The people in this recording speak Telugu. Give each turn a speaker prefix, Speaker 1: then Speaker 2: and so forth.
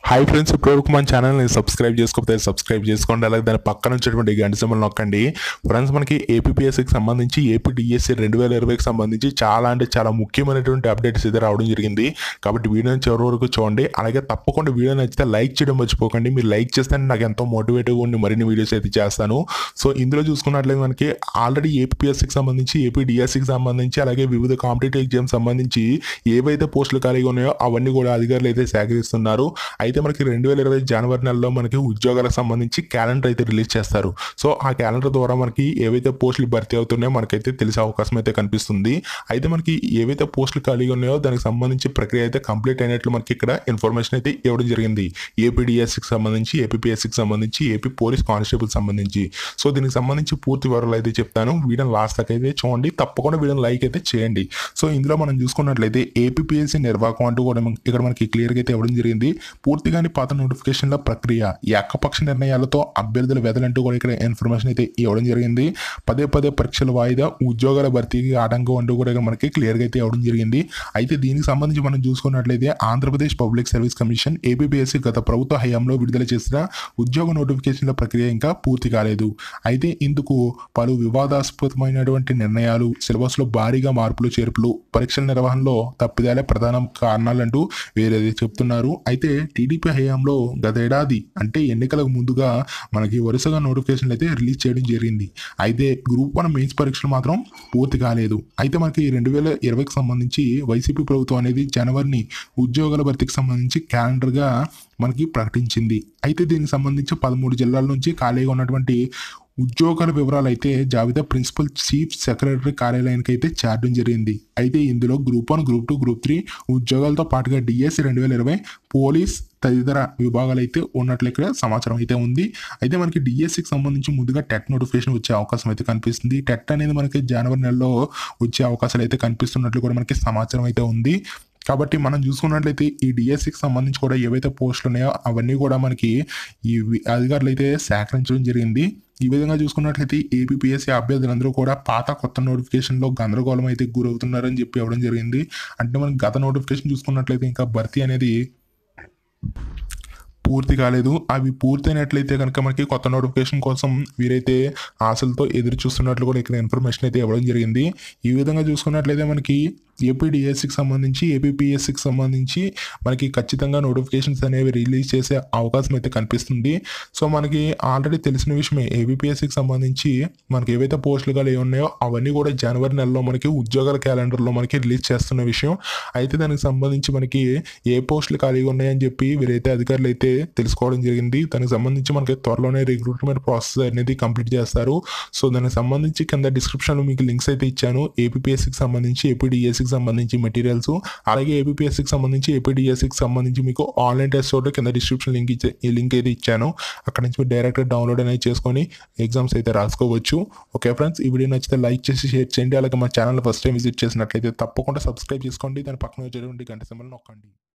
Speaker 1: హాయ్ ఫ్రెండ్స్ ఇప్పటివరకు మన ఛానల్ని సబ్స్క్రైబ్ చేసుకోకపోతే సబ్స్క్రైబ్ చేసుకోండి అలాగే దాని పక్కన వచ్చేటువంటి గంట సింబల్ నొక్కండి ఫ్రెండ్స్ మనకి ఏపీఎస్సికి సంబంధించి ఏపీ డిఎస్సి రెండు వేల ఇరవైకి సంబంధించి చాలా అంటే చాలా ముఖ్యమైనటువంటి అప్డేట్స్ అయితే రావడం జరిగింది కాబట్టి వీడియోని చివరి వరకు చూడండి అలాగే తప్పకుండా వీడియో నచ్చితే లైక్ చేయడం మర్చిపోకండి మీరు లైక్ చేస్తే నాకు ఎంతో మోటివేటివ్గా ఉండి మరిన్ని వీడియోస్ అయితే చేస్తాను సో ఇందులో చూసుకున్నట్లయితే మనకి ఆల్రెడీ ఏపీఎస్సికి సంబంధించి ఏపీ డిఎస్సికి సంబంధించి అలాగే వివిధ కాంపిటేటివ్ ఎగ్జామ్స్ సంబంధించి ఏవైతే పోస్టులు ఖాళీగా ఉన్నాయో అవన్నీ కూడా అధికారులు అయితే సేకరిస్తున్నారు అయితే మనకి రెండు వేల ఇరవై జనవరి నెలలో మనకి ఉద్యోగాలకు సంబంధించి క్యాలెండర్ అయితే రిలీజ్ చేస్తారు సో ఆ క్యాలెండర్ ద్వారా మనకి ఏవైతే పోస్టులు భర్తీ అవుతున్నాయో మనకైతే తెలిసే అవకాశం అయితే కనిపిస్తుంది అయితే మనకి ఏవైతే పోస్టులు ఖాళీగా ఉన్నాయో దానికి సంబంధించి ప్రక్రియ అయితే కంప్లీట్ అయినట్లు మనకి ఇక్కడ ఇన్ఫర్మేషన్ అయితే ఇవ్వడం జరిగింది ఏపీడిఎస్సికి సంబంధించి ఏపీఎస్సికి సంబంధించి ఏపీ పోలీస్ కానిస్టేబుల్ సంబంధించి సో దీనికి సంబంధించి పూర్తి వివరాలు అయితే చెప్తాను వీడియో లాస్ట్ దాకా అయితే చూడండి తప్పకుండా వీడియో లైక్ అయితే చేయండి సో ఇందులో మనం చూసుకున్నట్లయితే ఏపీఎస్సి నిర్వాహకం అంటూ కూడా మనకి- ఇక్కడ మనకి క్లియర్గా అయితే ఇవ్వడం జరిగింది పూర్తిగాని పాత నోటిఫికేషన్ల ప్రక్రియ ఏకపక్ష నిర్ణయాలతో అభ్యర్థుల వెదలంటూ కూడా ఇక్కడ ఇన్ఫర్మేషన్ అయితే ఇవ్వడం జరిగింది పదే పదే పరీక్షల వాయిదా ఉద్యోగాల భర్తీకి ఆటంకం అంటూ కూడా ఇక్కడ మనకి క్లియర్గా అయితే ఇవ్వడం జరిగింది అయితే దీనికి సంబంధించి మనం చూసుకున్నట్లయితే Andhra Pradesh public service commission APSC గత ప్రభుత్వ హయాంలో విడుదల చేసిన ఉద్యోగ నోటిఫికేషన్ల ప్రక్రియ ఇంకా పూర్తి కాలేదు అయితే ఇందుకు పలు వివాదాస్పదమైనటువంటి నిర్ణయాలు సిలబస్లో భారీగా మార్పులు చేర్పులు పరీక్షల నిర్వహణలో తప్పిదాలే ప్రధాన కారణాలంటూ వేరేది చెప్తున్నారు అయితే టీడీపీ హయాంలో గతేడాది అంటే ఎన్నికలకు ముందుగా మనకి వరుసగా నోటిఫికేషన్లు అయితే రిలీజ్ చేయడం జరిగింది అయితే గ్రూప్ వన్ మెయిన్స్ పరీక్షలు మాత్రం పూర్తి కాలేదు అయితే మనకి రెండు వేల ఇరవైకి సంబంధించి వైసీపీ ప్రభుత్వం అనేది జనవరిని ఉద్యోగాల భర్తీకి సంబంధించి క్యాలెండర్గా మనకి ప్రకటించింది అయితే దీనికి సంబంధించి పదమూడు జిల్లాల నుంచి ఖాళీగా ఉన్నటువంటి ఉద్యోగాల వివరాలు అయితే జాబితా ప్రిన్సిపల్ చీఫ్ సెక్రటరీ కార్యాలయానికి అయితే చేరడం జరిగింది అయితే ఇందులో group one group two group three ఉద్యోగాలతో పాటుగా డిఎస్సి రెండు వేల ఇరవై పోలీస్ తదితర విభాగాలు అయితే ఉన్నట్లు ఇక్కడ సమాచారం అయితే ఉంది అయితే మనకి డిఎస్సికి సంబంధించి ముందుగా టెట్ నోటిఫికేషన్ వచ్చే అవకాశం అయితే కనిపిస్తుంది టెట్ అనేది మనకి జనవరి నెలలో వచ్చే అవకాశాలు అయితే కనిపిస్తున్నట్లు కూడా మనకి సమాచారం అయితే ఉంది కాబట్టి మనం చూసుకున్నట్లయితే ఈ డిఎస్సికి సంబంధించి కూడా ఏవైతే పోస్టులు ఉన్నాయో అవన్నీ కూడా మనకి ఈ వి- అధికారులు అయితే సేకరించడం జరిగింది ఈ విధంగా చూసుకున్నట్లయితే ఏపీఎస్సీ అభ్యర్థులందరూ కూడా పాత కొత్త నోటిఫికేషన్లో గందరగోళం అయితే గురవుతున్నారని చెప్పి ఇవ్వడం జరిగింది అంటే మనం గత నోటిఫికేషన్ చూసుకున్నట్లయితే ఇంకా భర్తీ అనేది పూర్తి కాలేదు అవి పూర్తయినట్లయితే కనుక మనకి కొత్త నోటిఫికేషన్ కోసం వీరైతే ఆశలతో ఎదురు చూస్తున్నట్లు కూడా ఇక్కడ ఇన్ఫర్మేషన్ అయితే ఇవ్వడం జరిగింది ఈ విధంగా చూసుకున్నట్లయితే మనకి ఏపీడిఎస్సికి సంబంధించి ఏపీఎస్సికి సంబంధించి మనకి ఖచ్చితంగా నోటిఫికేషన్స్ అనేవి రిలీజ్ చేసే అవకాశం అయితే కనిపిస్తుంది సో మనకి ఆల్రెడీ తెలిసిన విషయమే ఏబిపిఎస్సికి సంబంధించి మనకి ఏవైతే పోస్టులు కానీ ఉన్నాయో అవన్నీ కూడా జనవరి నెలలో మనకి ఉద్యోగాల క్యాలెండర్లో మనకి రిలీజ్ చేస్తున్న విషయం అయితే దానికి సంబంధించి మనకి ఏ పోస్టులు ఖాళీగా ఉన్నాయని చెప్పి వీరైతే అధికారులు అయితే తెలుసుకోవడం జరిగింది దానికి సంబంధించి మనకి త్వరలోనే రిక్రూట్మెంట్ ప్రాసెస్ అనేది కంప్లీట్ చేస్తారు సో దానికి సంబంధించి కింద డిస్క్రిప్షన్లో మీకు లింక్స్ అయితే ఇచ్చాను ఏపీఎస్సికి సంబంధించి ఏపీడిఎస్సికి సంబంధించి మెటీరియల్స్ అలాగే ఏపీఎస్సికి సంబంధించి ఏపీడిఎస్సికి సంబంధించి మీకు ఆన్లైన్ టెస్ట్ ఒకటి కింద డిస్క్రిప్షన్ లింక్ ఇచ్చే ఈ లింక్ అయితే ఇచ్చాను అక్కడ నుంచి మీరు డైరెక్ట్ డౌన్లోడ్ అనేది చేసుకొని ఎగ్జామ్స్ అయితే రాసుకోవచ్చు ఓకే ఫ్రెండ్స్ ఈ వీడియో నచ్చితే లైక్ చేసి షేర్ చేయండి అలాగే మా ఛానల్ ఫస్ట్ టైం విజిట్ చేసినట్లయితే తప్పకుండా సబ్స్క్రైబ్ చేసుకోండి దాని పక్కన వచ్చేటువంటి గంట సింబల్ నొక్కండి